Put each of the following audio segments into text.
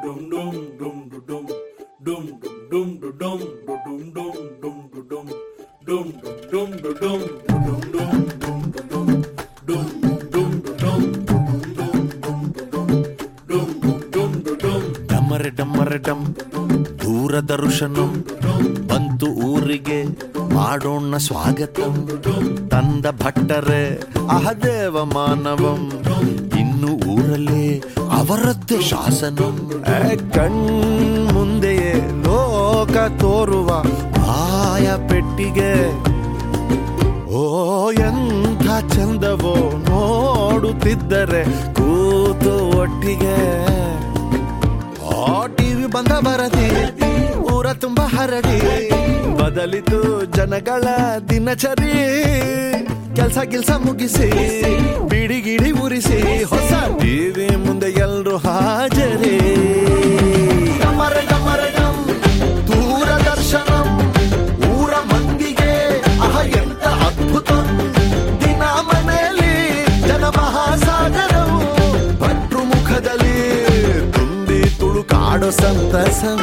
ಡಮರೆ ಡಮರೆ ಡಮ್ ದೂರದರ್ಶನಂ ಬಂತು ಊರಿಗೆ ಮಾಡೋಣ ಸ್ವಾಗತ ತಂದ ಭಟ್ಟರೆ ಅಹದೇವ ಮಾನವಂ ಇನ್ನು ಊರಲ್ಲಿ ಅವರದ್ದೇ ಶಾಸನ ಏ, ಕಣ್ ಮುಂದೆಯೇ ಲೋಕ ತೋರುವ ಆಯ ಪೆಟ್ಟಿಗೆ ಓ ಎಂಥ ಚಂದವೋ ನೋಡುತ್ತಿದ್ದರೆ ಕೂತು ಒಟ್ಟಿಗೆ ಆ ಟಿವಿ ಬಂದ ಬರದಿ ಊರ ತುಂಬ ಹರಡಿ ಬದಲಿತು ಜನಗಳ ದಿನಚರಿ ಕೆಲ್ಸ ಗಿಲ್ಸ ಮುಗಿಸಿ ಬಿಡಿ ಗಿಡಿ ಉರಿಸಿ ಹೊಸ ಟಿವಿ ಮುಂದೆ ಎಲ್ರು ಹಾಜರಿ ಡಮರ ಡಮರ ಡಮ್ ದೂರದರ್ಶನಂ ಊರ ಮಂದಿಗೆ ಅಹ ಎಂತ ಅದ್ಭುತ ದಿನ ಮನೆಯಲ್ಲಿ ಜನ ಮಹಾಸಾಗರವು ಭಟ್ರು ಮುಖದಲ್ಲಿ ತುಂಬಿ ತುಳುಕಾಡೋ ಸಂತಸಂ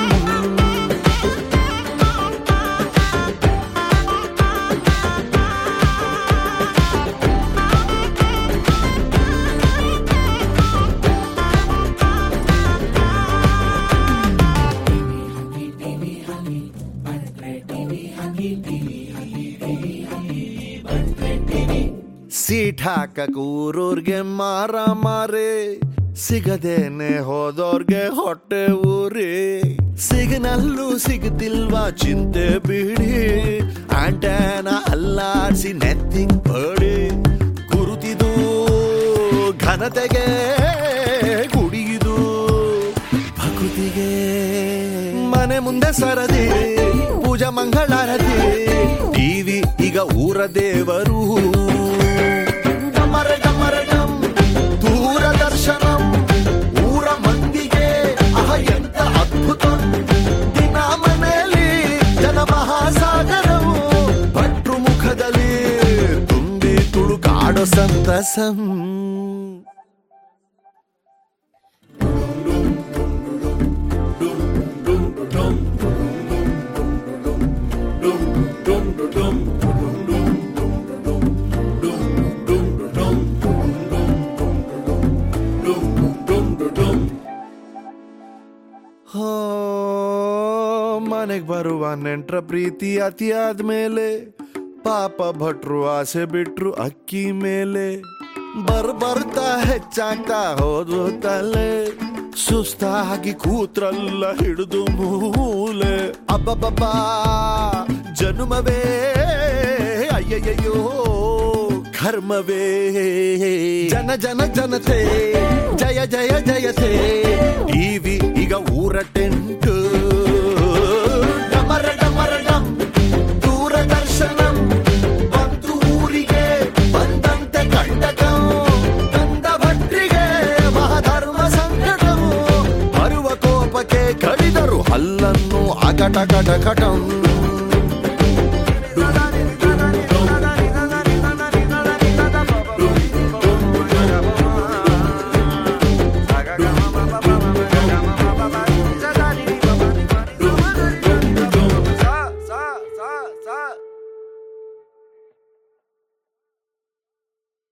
ಸೀಟ್ ಹಾಕಕ್ ಊರೂರ್ಗೆ ಮಾರ ಮಾರೆ ಸಿಗದೇನೆ ಹೋದೋರ್ಗೆ ಹೊಟ್ಟೆ ಊರಿ ಸಿಗ್ನಲ್ಲೂ ಸಿಗತಿಲ್ವಾ ಚಿಂತೆ ಬಿಡಿ ಆಂಟನ ಅಲ್ಲಾಡ್ಸಿ ನೆತ್ತಿಂಗ್ ಬಡಿ ಗುರುತಿದು ಘನತೆಗೆ ಕುಡಿಯುದು ಭಕೃತಿಗೆ ಮನೆ ಮುಂದೆ ಸರದಿ ಪೂಜಾ ಮಂಗಳಾರತಿ ಟಿವಿ ಈಗ ಊರ ದೇವರು ಡಮರ ಡಮರ ಡಮ್ ದೂರದರ್ಶನಂ ಊರ ಮಂದಿಗೆ ಅಹ ಎಂತ ಅದ್ಭುತ ದಿನ ಮನೆಯಲ್ಲಿ ಜನ ಮಹಾಸಾಗರವು ಭಟ್ರು ಮುಖದಲ್ಲಿ ತುಂಬಿ ತುಳುಕಾಡೋ ಸಂತಸಂ ಹೋ ಮನೆಗ್ ಬರುವ ನೆಂಟ್ರ ಪ್ರೀತಿ ಅತಿ ಆದ್ಮೇಲೆ ಪಾಪ ಭಟ್ರು ಆಸೆ ಬಿಟ್ರು ಅಕ್ಕಿ ಮೇಲೆ ಬರ್ ಬರ್ತಾ ಹೆಚ್ಚಾಗ್ತಾ ಹೋದ್ವು ತಲೆ ಸುಸ್ತಾಗಿ ಕೂತ್ರಲ್ಲ ಹಿಡಿದು ಮೂಲೆ ಅಬ್ಬಬ್ಬಬ್ಬ ಜನುಮವೇ ಅಯ್ಯಯ್ಯೋ ಕರ್ಮವೇ ಜನ ಜನ ಜನತೆ ಜಯ ಜಯ ಜಯತೆ ಟಿವಿ ಈಗ ಊರ ಟೆಂಟು ಡಮರ ಡಮರ ಡಮ್ ದೂರದರ್ಶನಂ ಬಂತು ಊರಿಗೆ ಬಂದಂತೆ ಕಂಡಕಂ ಕಂದ ಭಟ್ರಿಗೆ ಮಹಾಧರ್ಮ ಸಂಕಟವು ಬರುವ ಕೋಪಕ್ಕೆ ಕಡಿದರು ಹಲ್ಲನ್ನು ಅಕಟ ಕಟ ಕಟಂ